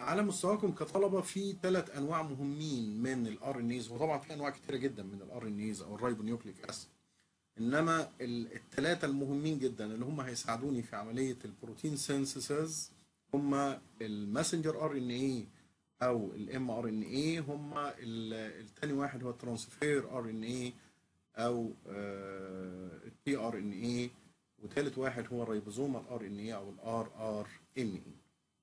على مستواكم كطلبه في ثلاث انواع مهمين من الار ان ايز وطبعا في انواع كتيره جدا من الار ان ايز او الرايبونيوكليك اسيد انما الثلاثه المهمين جدا اللي هم هيساعدوني في عمليه البروتين سينثيسز هم الماسنجر ار ان اي او الام ار ان اي هم الثاني واحد هو الترانسفير ار ان اي او التي ار ان اي وثالث واحد هو الريبوزومال ار ان اي او الار ار ان اي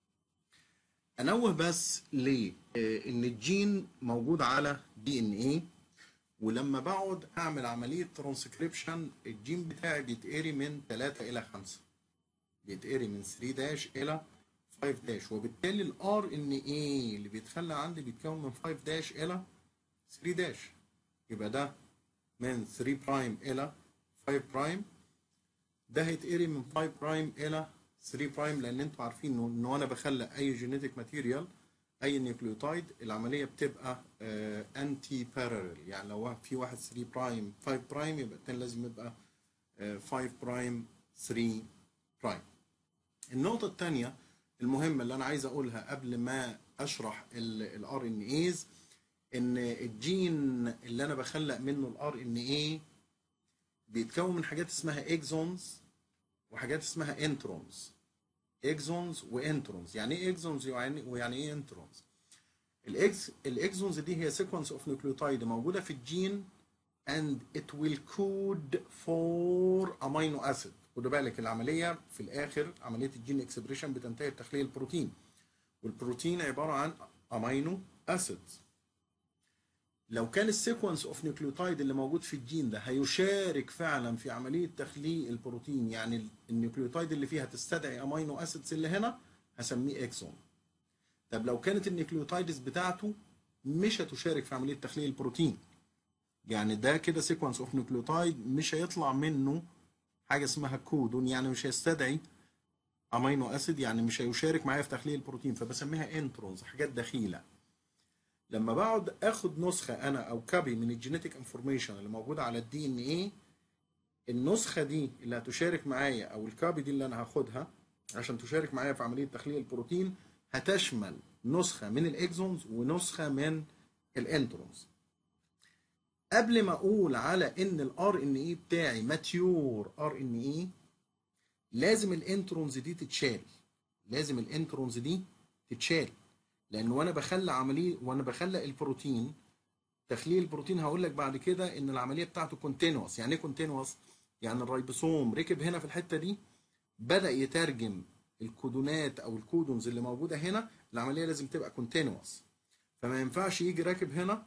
انوه بس ليه ان الجين موجود على دي ان اي ولما بقعد اعمل عمليه ترانسكريبشن الجين بتاعي بيتقري من 3 الى 5 بيتقري من 3 داش الى 5 داش وبالتالي الار ان اي اللي بيتخلى عندي بيتكون من 5 داش الى 3 داش يبقى ده من 3 برايم الى 5 برايم ده هيتقري من 5 برايم الى 3 برايم لان انتوا عارفين انه انه انا بخلق اي جينيتك ماتيريال اي نيوكليوتايد العمليه بتبقى انتي بارالل يعني لو في واحد 3 برايم 5 برايم يبقى التاني لازم يبقى 5 برايم 3 برايم النقطه الثانيه المهمه اللي انا عايز اقولها قبل ما اشرح الار ان ايز ان الجين اللي انا بخلق منه الار ان اي بيتكون من حاجات اسمها اكزونز وحاجات اسمها انترونز اكزونز وانترونز يعني ايه اكزونز ويعني ويعني ايه انترونز الاكس الاكزونز دي هي سيكونس اوف نيوكليوتايد موجوده في الجين and it will code for amino acid خدوا بالك العمليه في الاخر عمليه الجين اكسبريشن بتنتهي بتخليل البروتين والبروتين عباره عن امينو اسيدز لو كان السيكونس اوف نيوكليوتايد اللي موجود في الجين ده هيشارك فعلا في عمليه تخليق البروتين يعني النيوكليوتايد اللي فيها تستدعي امينو اسيدز اللي هنا هسميه اكسون طب لو كانت النيوكليوتايدز بتاعته مش هتشارك في عمليه تخليق البروتين يعني ده كده سيكونس اوف نيوكليوتايد مش هيطلع منه حاجه اسمها كودون يعني مش هيستدعي امينو اسيد يعني مش هيشارك معايا في تخليق البروتين فبسميها انترونز حاجات دخيله لما بقعد اخد نسخه انا او كابي من الجينيتك انفورميشن اللي موجوده على الدي ان ايه النسخه دي اللي هتشارك معايا او الكابي دي اللي انا هاخدها عشان تشارك معايا في عمليه تخليق البروتين هتشمل نسخه من الاكزونز ونسخه من الانترونز قبل ما اقول على ان الار ان اي بتاعي ماتيور ار ان اي لازم الانترونز دي تتشال لازم الانترونز دي تتشال لان وانا بخلق عمليه وانا بخلق البروتين تخليل البروتين هقول لك بعد كده ان العمليه بتاعته كونتينوس يعني ايه كونتينوس يعني الريبوسوم ركب هنا في الحته دي بدا يترجم الكودونات او الكودونز اللي موجوده هنا العمليه لازم تبقى كونتينوس فما ينفعش يجي راكب هنا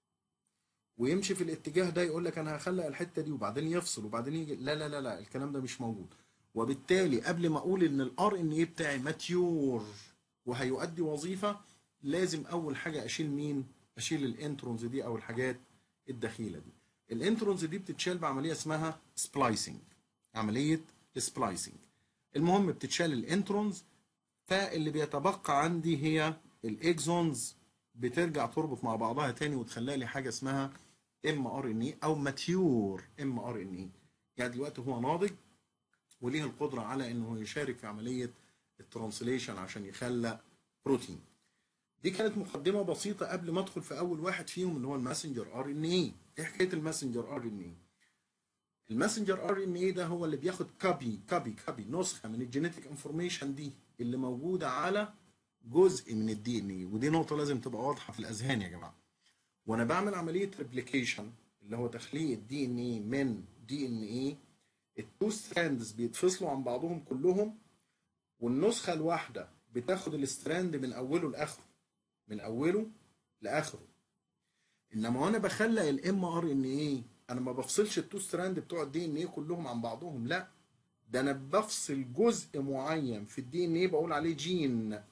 ويمشي في الاتجاه ده يقول لك انا هخلق الحته دي وبعدين يفصل وبعدين يجي لا لا لا لا الكلام ده مش موجود وبالتالي قبل ما اقول ان الار ان اي بتاعي ماتيور وهيؤدي وظيفه لازم اول حاجه اشيل مين اشيل الانترونز دي او الحاجات الدخيله دي الانترونز دي بتتشال بعمليه اسمها سبلايسنج عمليه سبلايسنج المهم بتتشال الانترونز فاللي بيتبقى عندي هي الاكزونز بترجع تربط مع بعضها تاني وتخلي لي حاجه اسمها ام ار ان اي او ماتيور ام ار ان اي يعني دلوقتي هو ناضج وليه القدره على انه يشارك في عمليه الترانسليشن عشان يخلق بروتين دي كانت مقدمه بسيطه قبل ما ادخل في اول واحد فيهم اللي هو الماسنجر ار ان اي ايه حكايه الماسنجر ار ان اي الماسنجر ار ان اي ده هو اللي بياخد كابي كابي كابي نسخه من الجينيتك انفورميشن دي اللي موجوده على جزء من الدي ان اي ودي نقطه لازم تبقى واضحه في الاذهان يا جماعه وانا بعمل عمليه ريبليكيشن اللي هو تخليق الدي ان اي من دي ان اي التو ستراندز بيتفصلوا عن بعضهم كلهم والنسخه الواحده بتاخد الستراند من اوله لاخره من اوله لاخره انما وانا بخلق الام ار ان اي انا ما بفصلش التو ستراند بتوع الدي ان اي كلهم عن بعضهم لا ده انا بفصل جزء معين في الدي ان اي بقول عليه جين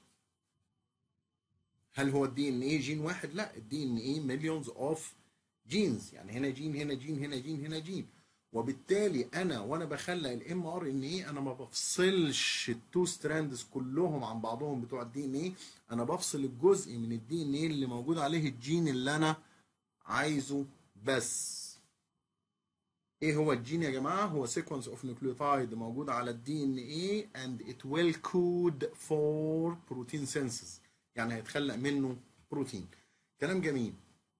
هل هو الدي ان اي جين واحد لا الدي ان اي مليونز اوف جينز يعني هنا جين هنا جين هنا جين هنا جين وبالتالي انا وانا بخلق الام ار ان اي انا ما بفصلش التو ستراندز كلهم عن بعضهم بتوع الدي ان اي انا بفصل الجزء من الدي ان اي اللي موجود عليه الجين اللي انا عايزه بس ايه هو الجين يا جماعه هو سيكونس اوف نيوكليوتايد موجود على الدي ان اي and it will code for protein synthesis يعني هيتخلق منه بروتين كلام جميل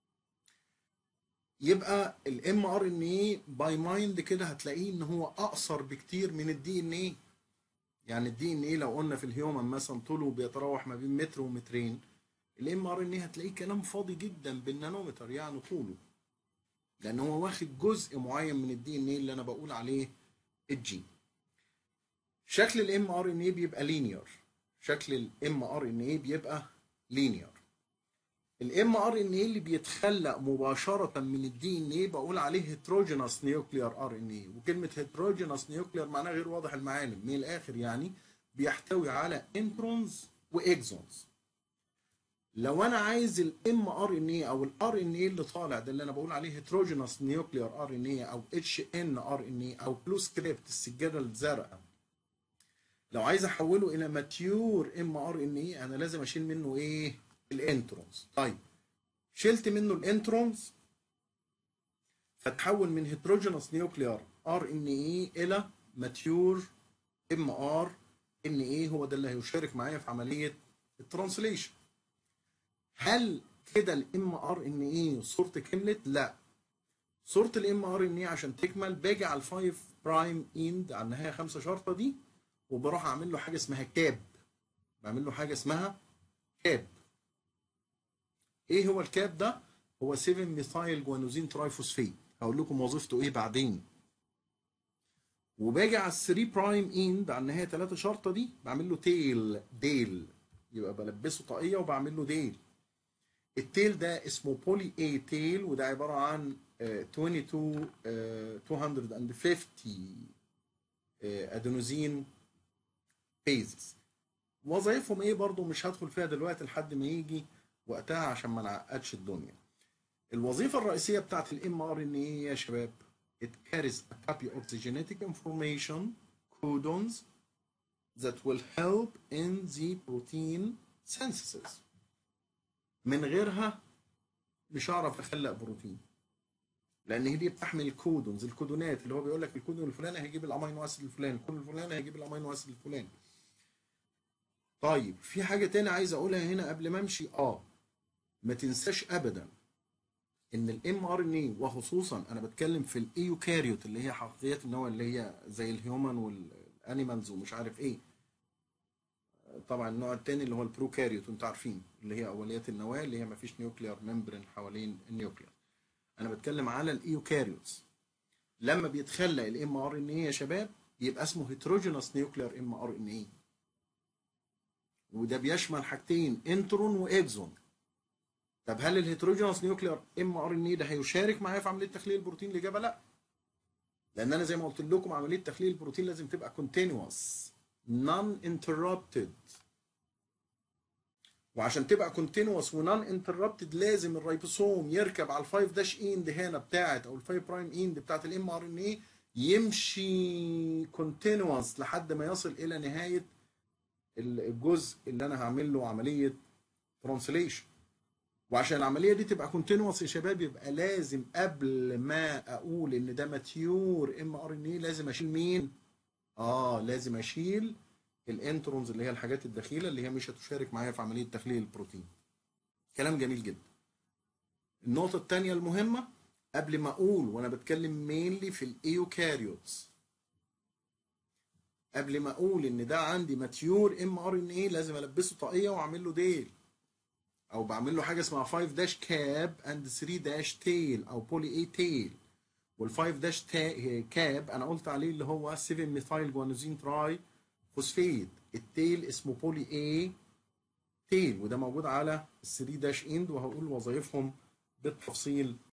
يبقى الام ار ان اي باي مايند كده هتلاقيه ان هو اقصر بكتير من الدي ان اي يعني الدي ان اي لو قلنا في الهيومن مثلا طوله بيتراوح ما بين متر ومترين الام ار ان اي هتلاقيه كلام فاضي جدا بالنانومتر يعني طوله لان هو واخد جزء معين من الدي ان اي اللي انا بقول عليه الجين شكل الام ار ان اي بيبقى لينير شكل الام ار ان اي بيبقى لينير الام ار ان اي اللي بيتخلق مباشره من الدي ان اي بقول عليه هيتروجينوس نيوكليار ار ان اي وكلمه هيتروجينوس نيوكليار معناها غير واضح المعالم من الاخر يعني بيحتوي على انترونز واكزونز لو انا عايز الام ار ان اي او الار ان اي اللي طالع ده اللي انا بقول عليه هيتروجينوس نيوكليار ار ان اي او اتش ان ار ان اي او بلو سكريبت السجاده الزرقاء لو عايز احوله الى ماتيور ام ار ان اي انا لازم اشيل منه ايه الانترونز طيب شلت منه الانترونز فتحول من هيتروجينوس نيوكليار ار ان اي الى ماتيور ام ار ان اي هو ده اللي هيشارك معايا في عمليه الترانسليشن هل كده الام ار ان اي صورتي كملت لا صوره الام ار ان اي عشان تكمل باجي على الفايف برايم اند على النهايه خمسه شرطه دي وبروح اعمل له حاجه اسمها كاب بعمل له حاجه اسمها كاب ايه هو الكاب ده هو 7 ميثايل جوانوزين ترايفوسفيت هقول لكم وظيفته ايه بعدين وباجي على ال 3 برايم اند على النهايه 3 شرطه دي بعمل له تيل ديل يبقى بلبسه طاقيه وبعمل له ديل التيل ده اسمه بولي اي تيل وده عباره عن آه، 22 آه، 250 آه، ادينوزين بيزز وظائفهم ايه برضو مش هدخل فيها دلوقتي لحد ما يجي وقتها عشان ما نعقدش الدنيا الوظيفه الرئيسيه بتاعت الام ار ان ايه يا شباب it carries a copy of the genetic information codons that will help in the protein synthesis من غيرها مش هعرف اخلق بروتين لان هي دي بتحمل الكودونز الكودونات اللي هو بيقول لك الكودون الفلاني هيجيب الامينو اسيد الفلاني الكودون الفلاني هيجيب الامينو اسيد الفلاني طيب في حاجه تاني عايز اقولها هنا قبل ما امشي اه ما تنساش ابدا ان الام ار ان اي وخصوصا انا بتكلم في الايوكاريوت اللي هي حقيقيات النواه اللي هي زي الهيومن والانيمالز ومش عارف ايه طبعا النوع الثاني اللي هو البروكاريوت انتوا عارفين اللي هي اوليات النواه اللي هي ما فيش نيوكليار ممبرين حوالين النيوكليار انا بتكلم على الايوكاريوتس لما بيتخلق الام ار ان اي يا شباب يبقى اسمه هيتروجينوس نيوكليار ام ار ان اي وده بيشمل حاجتين انترون واكزون طب هل الهيتروجينوس نيوكليار ام ار ان اي ده هيشارك معايا في عمليه تخليل البروتين الاجابه لا لان انا زي ما قلت لكم عمليه تخليل البروتين لازم تبقى كونتينوس نون انتربتد وعشان تبقى كونتينوس ونون انتربتد لازم الريبوسوم يركب على الفايف داش اند هنا بتاعت او الفايف برايم اند بتاعت الام ار ان اي يمشي كونتينوس لحد ما يصل الى نهايه الجزء اللي انا هعمل له عمليه ترانسليشن وعشان العمليه دي تبقى كونتينوس يا شباب يبقى لازم قبل ما اقول ان ده ماتيور ام ار ان اي لازم اشيل مين؟ اه لازم اشيل الانترونز اللي هي الحاجات الدخيله اللي هي مش هتشارك معايا في عمليه تخليل البروتين. كلام جميل جدا. النقطه الثانيه المهمه قبل ما اقول وانا بتكلم مينلي في الايوكاريوتس قبل ما اقول ان ده عندي ماتيور ام ار ان اي لازم البسه طاقيه واعمل له ديل او بعمل له حاجه اسمها 5 داش كاب اند 3 داش تيل او بولي اي تيل وال5 داش كاب انا قلت عليه اللي هو 7 ميثايل جوانوزين تراي فوسفيد التيل اسمه بولي اي تيل وده موجود على ال 3 داش اند وهقول وظائفهم بالتفصيل